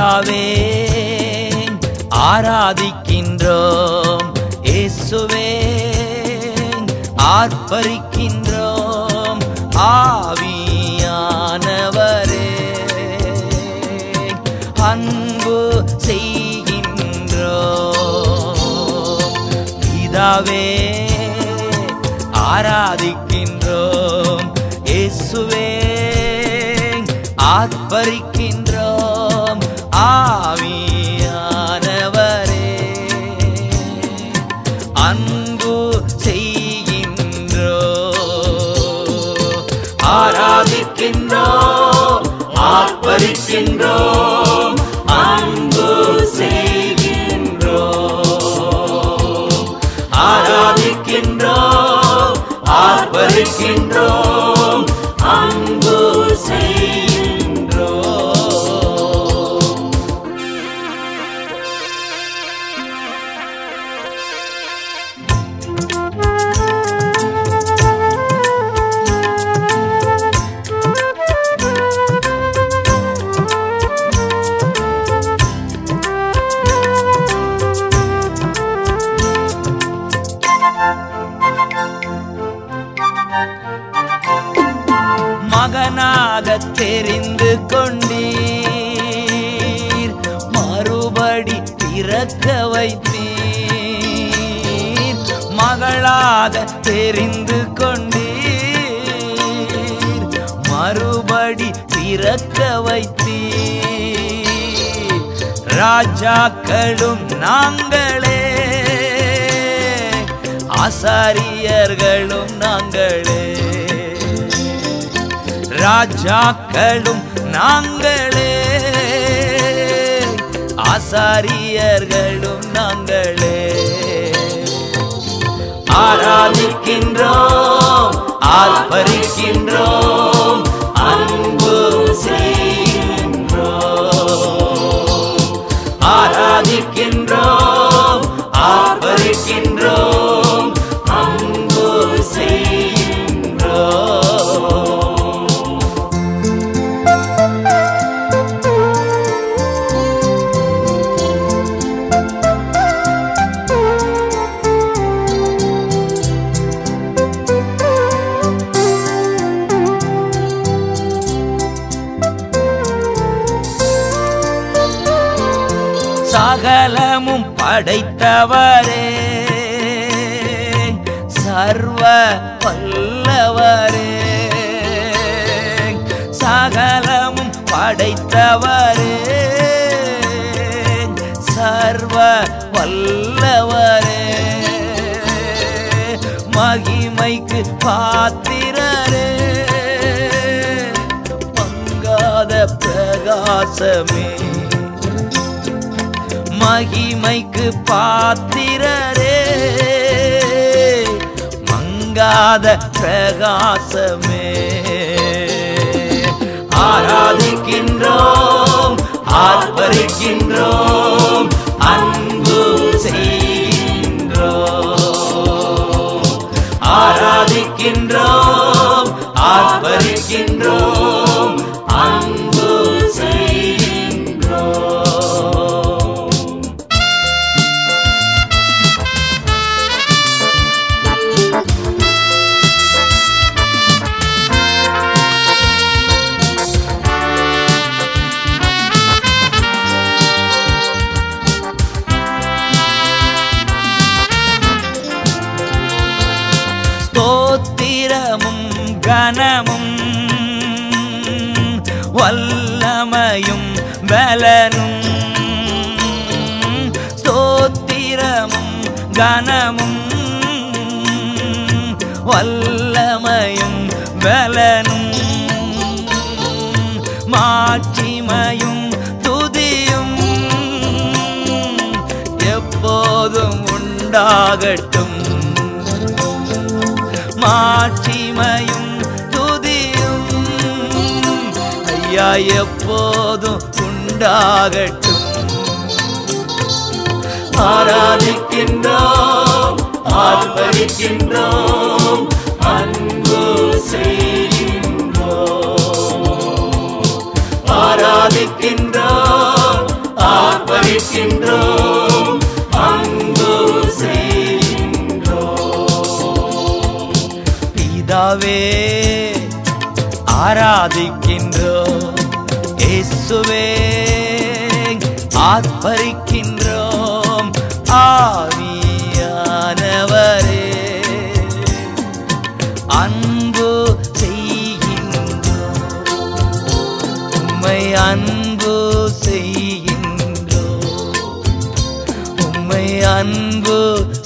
பிதாவே ஆராதிக்கின்றோம் இயேசுவே ஆர்ப்பரிக்கின்றோம் ஆவியானவரே அன்பு செய்கின்றோம் பிதாவே ஆராதிக்கின்றோம் இயேசுவே ஆர்ப்பரிக்கின்றோம் ஆவியானவரே அன்பு செய்கின்றோம் ஆராதிக்கின்றோம் ஆர்ப்பரிக்கின்றோம் அன்பு செய்கின்றோம் ஆராதிக்கின்றோம் ஆர்ப்பரிக்கின்றோம் அன்பு செய்கின்றோம் மகனாக தெரிந்து கொண்டீர் மறுபடி பிறக்க வைத்தீர் மகளாக தெரிந்து கொண்டீர் மறுபடி பிறக்க வைத்தீர் ராஜாக்களும் நாங்களே ஆசாரியர்களும் நாங்களே ராஜாக்களும் நாங்களே ஆசாரியர்களும் நாங்களே ஆராதிக்கின்றோம் ஆர்ப்பரிக்கின்றோம் அன்பு செய்கின்றோம் ஆராதிக்கின்றோம் ஆர்ப்பரிக்கின்றோம் அன்பு செய்கின்றோம் சகலமும் படைத்தவரே சர்வ வல்லவரே சகலமும் படைத்தவரே சர்வ வல்லவரே மகிமைக்கு பாத்திரரே பங்காத பிரகாசமே மகிமைக்கு பாத்திரரே மங்காத பிரகாசமே ஆராதிக்கின்றோம் ஆர்ப்பரிக்கின்றோம் அன்பு செய்கின்றோம் ஆராதிக்கின்றோம் ஆர்ப்பரிக்கின்றோம் அன்பு செய்கின்றோம் ஸ்தோத்திரமும் கனமும் வல்லமையும் பலனும் ஸ்தோத்திரமும் கனமும் வல்லமையும் பலனும் மாட்சிமையும் துதியும் எப்போதும் உண்டாகட்டும் மாட்சிமையும் துதியும் ஐயா எப்போதும் உண்டாகட்டும் ஆராதிக்கின்றோம் ஆர்ப்பரிக்கின்றோம் அன்பு செய்கின்றோம் ஆராதிக்கின்றோம் ஆராதிக்கின்றோம் அன்பு செய்கின்றோம் பிதாவே ஆராதிக்கின்றோம் இயேசுவே ஆத்பரிக்கின்றோம் ஆவியானவரே அன்பு செய்கின்றோம் உம்மை அன்பு செய்கின்றோம் உம்மை அன்பு